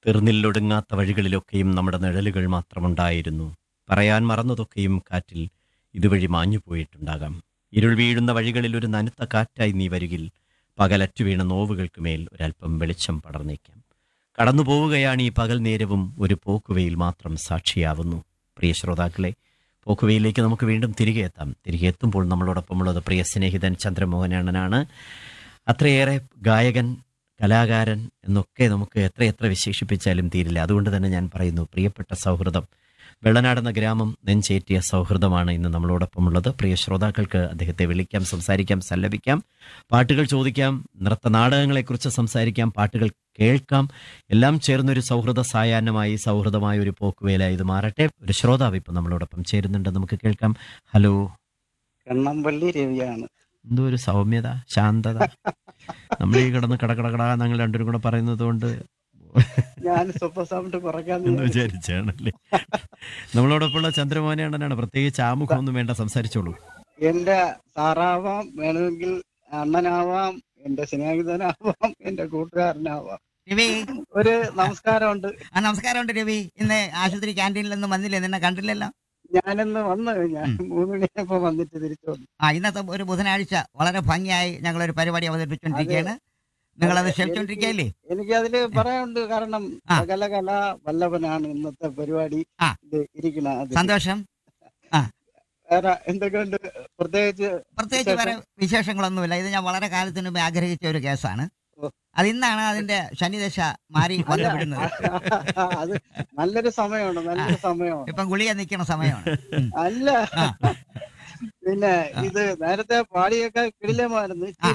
തീർന്നില്ലൊടുങ്ങാത്ത വഴികളിലൊക്കെയും നമ്മുടെ നിഴലുകൾ മാത്രമുണ്ടായിരുന്നു പറയാൻ മറന്നതൊക്കെയും കാറ്റിൽ ഇതുവഴി മാഞ്ഞു പോയിട്ടുണ്ടാകാം ഇരുൾ വീഴുന്ന വഴികളിൽ ഒരു നനുത്ത കാറ്റായി നീ വരികിൽ പകലറ്റു വീണ നോവുകൾക്ക് മേൽ ഒരല്പം വെളിച്ചം പടർന്നേക്കാം കടന്നു പോവുകയാണ് ഈ പകൽ നേരവും ഒരു പോക്കുവയിൽ മാത്രം സാക്ഷിയാവുന്നു പ്രിയ ശ്രോതാക്കളെ പോക്കുവയിലേക്ക് നമുക്ക് വീണ്ടും തിരികെ എത്താം തിരികെ എത്തുമ്പോൾ നമ്മളോടൊപ്പമുള്ളത് പ്രിയ സ്നേഹിതൻ ചന്ദ്രമോഹനണ്ണനാണ് അത്രയേറെ ഗായകൻ കലാകാരൻ എന്നൊക്കെ നമുക്ക് എത്രയെത്ര വിശേഷിപ്പിച്ചാലും തീരില്ല അതുകൊണ്ട് തന്നെ ഞാൻ പറയുന്നു പ്രിയപ്പെട്ട സൗഹൃദം വെള്ളനാടെന്ന ഗ്രാമം നെഞ്ചേറ്റിയ സൗഹൃദമാണ് ഇന്ന് നമ്മളോടൊപ്പമുള്ളത് പ്രിയ ശ്രോതാക്കൾക്ക് അദ്ദേഹത്തെ വിളിക്കാം സംസാരിക്കാം സല്ലപിക്കാം പാട്ടുകൾ ചോദിക്കാം നൃത്ത നാടകങ്ങളെക്കുറിച്ച് സംസാരിക്കാം പാട്ടുകൾ കേൾക്കാം എല്ലാം ചേർന്നൊരു സൗഹൃദ സായാഹ്നമായി സൗഹൃദമായ ഒരു പോക്കുവേല ഇത് മാറട്ടെ ഒരു ശ്രോതാവ് ഇപ്പം നമ്മളോടൊപ്പം ചേരുന്നുണ്ട് നമുക്ക് കേൾക്കാം ഹലോ കണ്ണമ്പള്ളി രവിയാണ് എന്തോ ഒരു സൗമ്യത ശാന്തത നമ്മൾ ഈ കിടന്ന് കടകടകട ഞങ്ങൾ രണ്ടുപേരും കൂടെ പറയുന്നത് കൊണ്ട് ഞാൻ സൂപ്പർ സൗണ്ട് കുറയ്ക്കാൻ എന്ന് വിചാരിച്ചാണല്ലേ നമ്മളോടൊപ്പമുള്ള ചന്ദ്രമോഹനണ്ണനാണ് പ്രത്യേകിച്ച് ആമുഖമൊന്നും വേണ്ട സംസാരിച്ചോളൂ എന്റെ സാറാവാം വേണമെങ്കിൽ അണ്ണനാവാം എന്റെ സ്നേഹിതനാവാം എന്റെ കൂട്ടുകാരനാവാം രവി ഒരു നമസ്കാരമുണ്ട് ആ നമസ്കാരമുണ്ട് രവി ഇന്ന് ആശുപത്രി ക്യാൻറ്റീനിലൊന്നും വന്നില്ലേ നിന്നെ കണ്ടില്ലല്ലോ ഞാനിന്ന് വന്ന് ഞാൻ മൂന്ന് മണിയായപ്പോ വന്നിട്ട് തിരിച്ചു വന്നു ആ ഇന്നത്തെ ഒരു ബുധനാഴ്ച വളരെ ഭംഗിയായി ഞങ്ങൾ ഒരു പരിപാടി അവതരിപ്പിച്ചുകൊണ്ടിരിക്കുകയാണ് നിങ്ങളത് ക്ഷമിച്ചുകൊണ്ടിരിക്കുകയല്ലേ എനിക്ക് അതില് പറയാനുണ്ട് കാരണം ആ. സകല കല വല്ലഭനാണ് ഇന്നത്തെ പരിപാടി ആ. ഇത് ഇരിക്കണ അത് സന്തോഷം വേറെ എന്തൊക്കെയുണ്ട് പ്രത്യേകിച്ച് പ്രത്യേകിച്ച് വേറെ വിശേഷങ്ങളൊന്നുമില്ല ഇത് ഞാൻ വളരെ കാലത്തിന് മുമ്പ് ആഗ്രഹിച്ച ഒരു കേസാണ് ഓ. അത് ഇന്നാണ് അതിന്റെ ശനിദശ മാറി അല്ല, വന്നുവിടുന്നത് അത് നല്ലൊരു സമയമാണ് നല്ലൊരു സമയമാണ് ഇപ്പം ഗുളിക നിൽക്കുന്ന സമയമാണ് ഉം. അല്ല ആ. പിന്നെ ഇത് നേരത്തെ പാടിയൊക്കെ കിടിലമായിരുന്നു ആ.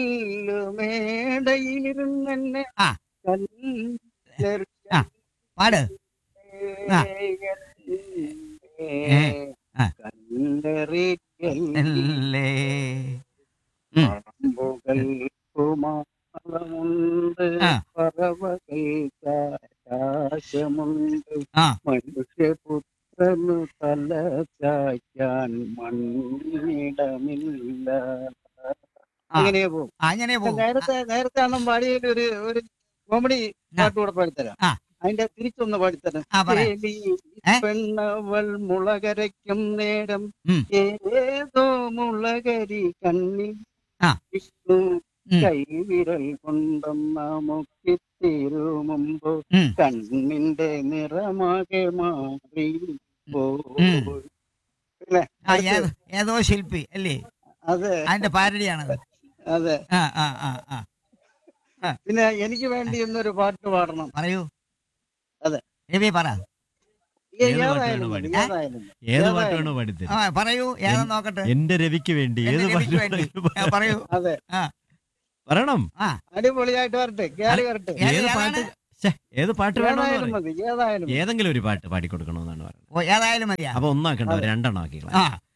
ചില്ലുമേടയിരുന്നെ ആ. ആ. പാട് ആ. ഏ. ആ. അല്ലേ. ഉം. കുമാരമുണ്ട് ആ. പറവകൾക്കാശമുണ്ട് ആ. മനുഷ്യപുത്രനു തല ചായ്ക്കാൻ മണ്ണിടമില്ല ആ. അങ്ങനെ പോകും ആ, അങ്ങനെ പോകും നേരത്തെ നേരത്തെ അണ്ണം പാടിയതിൽ ഒരു ഒരു കോമഡി പാട്ട് കൂടെ പാടിത്തരാം ആ. അതിന്റെ തിരിച്ചൊന്ന് പാടിത്തരാം ആ പറ ഏലി ഏ? പെണ്ണവൾ മുളകരയ്ക്കും നേരം ഉം. ഏതോ മുളകരി കണ്ണിൽ ആ. വിഷ്ണു ഉം. കൈവിരൽ കൊണ്ടൊന്ന മുക്കിത്തിരു മുമ്പ് ഉം. കണ്ണിന്റെ നിറമാകെ മാറി പോയി. പിന്നെ ആ ഏതോ ഏതോ ശില്പി അല്ലേ അതെ അതിന്റെ പാരടിയാണത് അതെ ആ ആ ആ ആ പിന്നെ എനിക്ക് വേണ്ടി ഇന്നൊരു പാട്ട് പാടണം പറയൂ അതെ. രവി പറ ഏ- ഏത് പാട്ട് ഏതായാലും വേണം മതി, പാടി? ഏതായാലും മതി. ഏത് ഏതായാലും. പാട്ട് വേണോ പാടിത്തരും ആ പറയൂ ഏതാ നോക്കട്ടെ എന്റെ രവിക്ക് വേണ്ടി എന്റെ ഏത് രവിക്ക് പാട്ട് വേണ്ടി. വേണമെങ്കിലും ആ, പറയൂ അതെ പറയണം ആ അടിപൊളിയായിട്ട് വരട്ടെ കേറി വരട്ടെ ഏത് ഏത് ഏതാണ്? പാട്ട് ശ്ശെ, ഏത് പാട്ട് വേണമെന്ന് ഏതായാലും പറയും മതി ഏതായാലും മതി. ഏതെങ്കിലും ഒരു പാട്ട് പാടിക്കൊടുക്കണമെന്നാണ് പറയുന്നത് ഓ ഏതായാലും മതിയാ അപ്പൊ ഒന്നാക്കണ്ട അതെ. രണ്ടെണ്ണം ആക്കിക്കളാം ആ